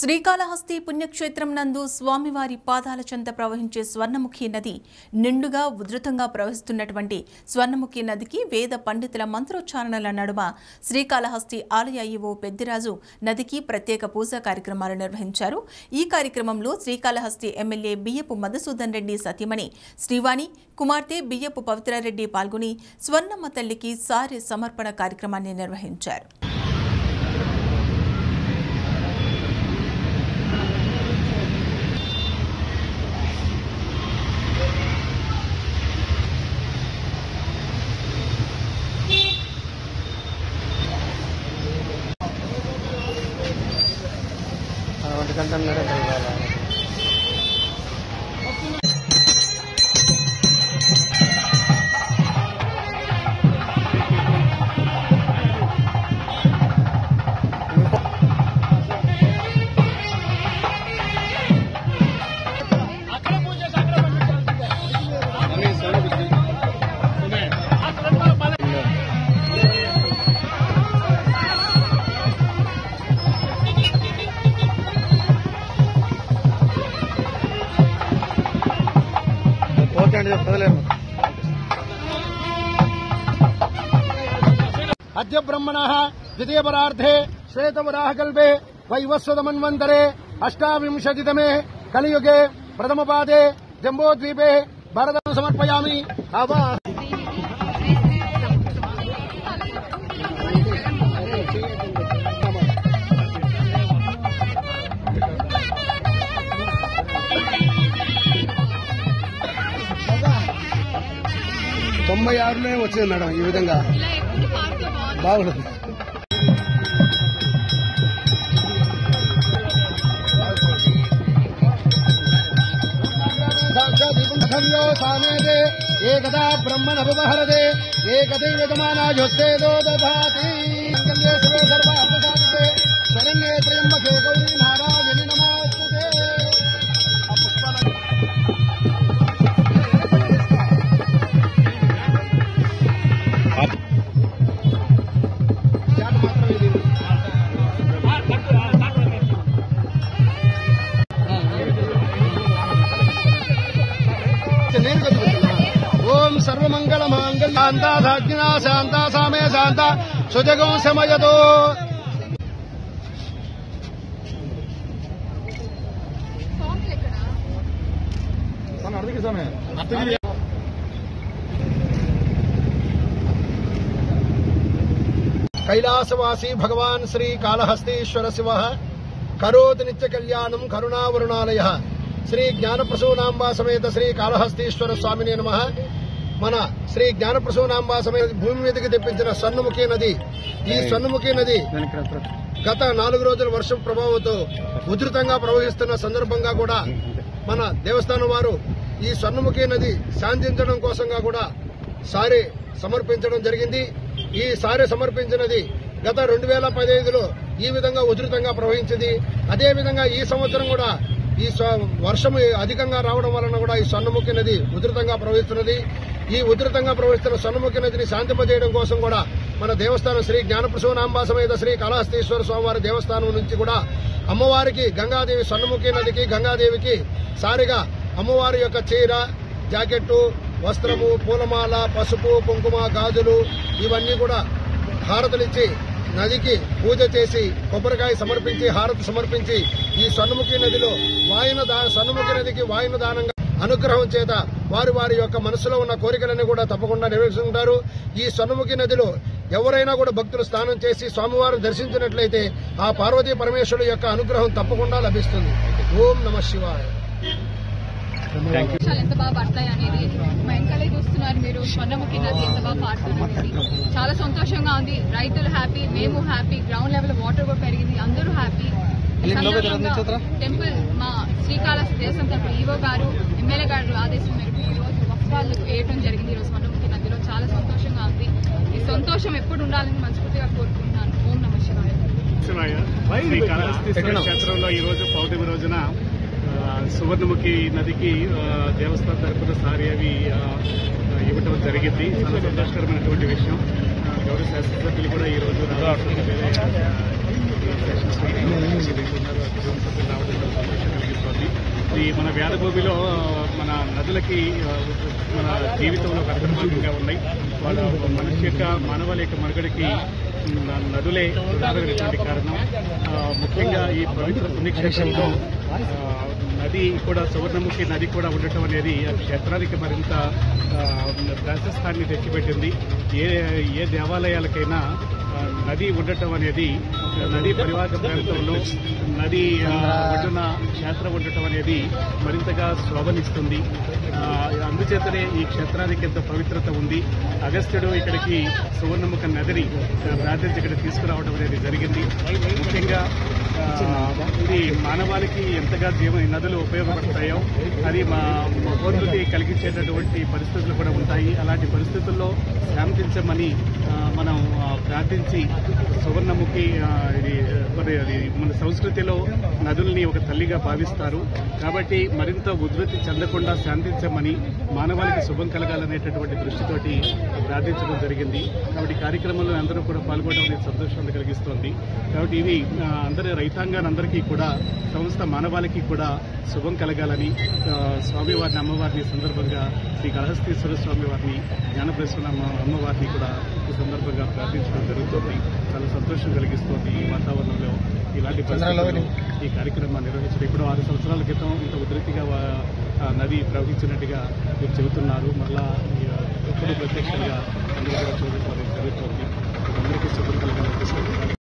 శ్రీకాళహస్తి పుణ్యక్షేత్రం నందు స్వామివారి పాదాల చెంత ప్రవహించే స్వర్ణముఖి నది నిండుగా ఉధృతంగా ప్రవహిస్తున్నటువంటి స్వర్ణముఖి నదికి వేద పండితుల మంత్రోచ్చారణల నడుమ శ్రీకాళహస్తి ఆలయ ఈవో పెద్దిరాజు నదికి ప్రత్యేక పూజా కార్యక్రమాలు నిర్వహించారు ఈ కార్యక్రమంలో శ్రీకాళహస్తి ఎమ్మెల్యే బియ్యపు మధుసూదన్ రెడ్డి సతీమణి శ్రీవాణి కుమార్తె బియ్యపు పవిత్రారెడ్డి పాల్గొని స్వర్ణమ్మ తల్లికి సారి సమర్పణ కార్యక్రమాన్ని నిర్వహించారు ఒంటి గంట కలగాలి ఓకే అండి చెప్తలేము అద్య బ్రహ్మణ ద్వితీయపరార్థే శ్వేతవరాహకల్పే వైవస్వతమన్వంతరే అష్టావింశతితమే కలియుగే ప్రథమపాదే జంబోద్వీపే భరతం సమర్పయామి అవా తొంభై ఆరులోనే వచ్చింది మేడం ఈ విధంగా బాగుంది సాక్షాత్సంలో సామేదే ఏకదా బ్రహ్మణ వ్యవహరదే ఏకదైవమానాయుస్తేదో దధాతి కల్యే శివే సర్వార్థసాధితే శరణ్యే త్రయంబకే గౌరీ నారాయణి నమోస్తుతే ఆ పుష్పాలను చాట్ మాత్రం ఇది నేను కదులుతున్నా. ఓం సర్వమంగళ మాంగళ్య శాంత సాజ్ఞా శాంత సామే శాంత సుజగం శమయతో కైలాసవాసి భగవాన్ శ్రీ కాళహస్తీశ్వర శివ కరోతి నిత్య కళ్యాణం కరుణావరుణాలయ శ్రీ జ్ఞానప్రసూనాంబా సమేత శ్రీ కాళహస్తీశ్వర స్వామిని నమ మన శ్రీ జ్ఞానప్రసూనాంబా సమేత భూమి మీదకి తెప్పించిన స్వర్ణముఖి నది ఈ స్వర్ణముఖి నది గత నాలుగు రోజుల వర్షం ప్రభావంతో ఉధృతంగా ప్రవహిస్తున్న సందర్భంగా కూడా మన దేవస్థానం వారు ఈ స్వర్ణముఖి నది శాంతించడం కోసంగా కూడా సారి సమర్పించడం జరిగింది ఈ సారి సమర్పించినది గత రెండు వేల పదిహేనులో ఈ విధంగా ఉధృతంగా ప్రవహించింది అదే విధంగా ఈ సంవత్సరం కూడా ఈ స్వ- వర్షం అధికంగా రావడం వలన కూడా ఈ స్వర్ణముఖి నది ఉధృతంగా ప్రవహిస్తున్నది ఈ ఉధృతంగా ప్రవహిస్తున్న స్వర్ణముఖి నదిని శాంతింపజేయడం కోసం కూడా మన దేవస్థానం శ్రీ జ్ఞానప్రసూనాంబా సమేత శ్రీ కాళహస్తీశ్వర స్వామివారి దేవస్థానం నుంచి కూడా అమ్మవారికి గంగాదేవి స్వర్ణముఖి నదికి గంగాదేవికి సారిగా అమ్మవారి యొక్క చీర జాకెట్టు వస్త్రము పూలమాల పసుపు కుంకుమ గాజులు ఇవన్నీ కూడా హారతులిచ్చి నదికి పూజ చేసి కొబ్బరికాయ సమర్పించి హారతి సమర్పించి ఈ సన్నుముఖి నదిలో వాయున దా సన్నుముఖి నదికి వాయున దానంగా అనుగ్రహం చేత వారి వారి యొక్క మనసులో ఉన్న కోరికలన్నీ కూడా తప్పకుండా నెరవేర్చుకుంటారు ఈ సన్నుముఖి నదిలో ఎవరైనా కూడా భక్తులు స్నానం చేసి స్వామివారిని దర్శించినట్లయితే ఆ పార్వతీ పరమేశ్వరుడు యొక్క అనుగ్రహం తప్పకుండా లభిస్తుంది ఓం నమ శివాయ వర్షాలు ఎంత బాగా పడతాయి అనేది మా వెనకాలే చూస్తున్నారు మీరు స్వర్ణముఖి నది ఎంత బాగా పారుతుంది అనేది చాలా సంతోషంగా ఉంది రైతులు హ్యాపీ మేము హ్యాపీ గ్రౌండ్ లెవెల్ వాటర్ కూడా పెరిగింది అందరూ హ్యాపీ ఈ సందర్భంగా టెంపుల్ మా శ్రీకాళహస్తి దేశం తరపు ఈవో గారు ఎమ్మెల్యే గారు ఆదేశం మేరకు ఈ రోజు వస్త్రాలు వేయటం జరిగింది ఈ రోజు స్వర్ణముఖి నదిలో చాలా సంతోషంగా ఉంది ఈ సంతోషం ఎప్పుడు ఉండాలని మనస్ఫూర్తిగా కోరుకుంటున్నాను ఓం నమ శివాయ శివాయ శ్రీ కాళహస్తీశ్వర క్షేత్రంలో ఈ రోజు పౌర్ణమి రోజున ఆ, సువర్ణముఖి నదికి ఆ, దేవస్థానం తరపున సారి అవి ఆ, ఇవ్వటం జరిగింది చాలా సంతోషకరమైనటువంటి విషయం ఆ, గౌరవ శాసనసభ్యులు కూడా ఈ రోజు రావాల్సిన వేరే, ఆ, సెషన్స్ మీటింగ్ ఉన్నారు. అక్కడ సభ్యులు మన వేదభూమిలో ఆ, మన నదులకి ఆ, మన జీవితంలో ఒక అంతర్భాగంగా ఉన్నాయి వాళ్ళ మనిషి యొక్క మానవాళి యొక్క మనుగడకి న- నదులే ప్రధానమైనటువంటి కారణం ఆ, ముఖ్యంగా ఈ పవిత్ర పుణ్యక్షేత్రంలో ఆ, నది కూడా సువర్ణముఖి నది కూడా ఉండటం అనేది ఆ క్షేత్రానికి మరింత ఆ, ప్రాశస్తాన్ని తెచ్చిపెట్టింది ఏ ఏ దేవాలయాలకైనా ఆ, నది ఉండటం అనేది ఆ, నది పరివాహక ప్రాంతంలో నది ఆ, ఒడ్డున క్షేత్రం ఉండటం అనేది మరింతగా శోభనిస్తుంది ఆ, అందుచేతనే ఈ క్షేత్రానికి ఎంతో పవిత్రత ఉంది అగస్త్యుడు ఇక్కడికి సువర్ణముఖ నదిని ఆ, ప్రార్థించి ఇక్కడ తీసుకురావడం అనేది జరిగింది ముఖ్యంగా ఆ, ఇది మానవాళికి ఎంతగా జీవ ఈ నదులు ఉపయోగపడతాయో అది మా మహోన్నతి కలిగించేటటువంటి పరిస్థితులు కూడా ఉంటాయి అలాంటి పరిస్థితుల్లో శాంతించమని ఆ, మనం ఆ, ప్రార్థించి సువర్ణముఖి ఆ, ఇది మరి అది మన సంస్కృతిలో నదుల్ని ఒక తల్లిగా భావిస్తారు కాబట్టి మరింత ఉధృతి చెందకుండా శాంతించమని మానవాళికి శుభం కలగాలనేటటువంటి దృష్టితోటి ప్రార్థించడం జరిగింది కాబట్టి ఈ కార్యక్రమంలో అందరూ కూడా పాల్గొనడం అనేది సంతోషాన్ని కలిగిస్తోంది కాబట్టి ఇది ఆ, అందరి రైతాంగానందరికీ కూడా సంస్థ మానవాళికి కూడా శుభం కలగాలని ఆ, స్వామివారిని అమ్మవారిని ఈ సందర్భంగా శ్రీ కళహస్తీశ్వర స్వామి వారిని జ్ఞానప్రసన్న అమ్మ అమ్మవారిని కూడా ఈ సందర్భంగా ప్రార్థించడం జరుగుతుంది చాలా సంతోషం కలిగిస్తోంది ఈ వాతావరణంలో ఇలాంటి పరిస్థితుల్లో ఈ కార్యక్రమాన్ని నిర్వహించడం ఇప్పుడు ఆరు సంవత్సరాల క్రితం ఇంత ఉధృతిగా వా- ఆ నది ప్రవహించినట్టుగా మీరు చెబుతున్నారు మళ్ళా ఈ, ఎప్పుడు ప్రత్యక్షంగా అందరూ కూడా చూడటం అనేది జరుగుతోంది అందరికీ శుభం కలగాలని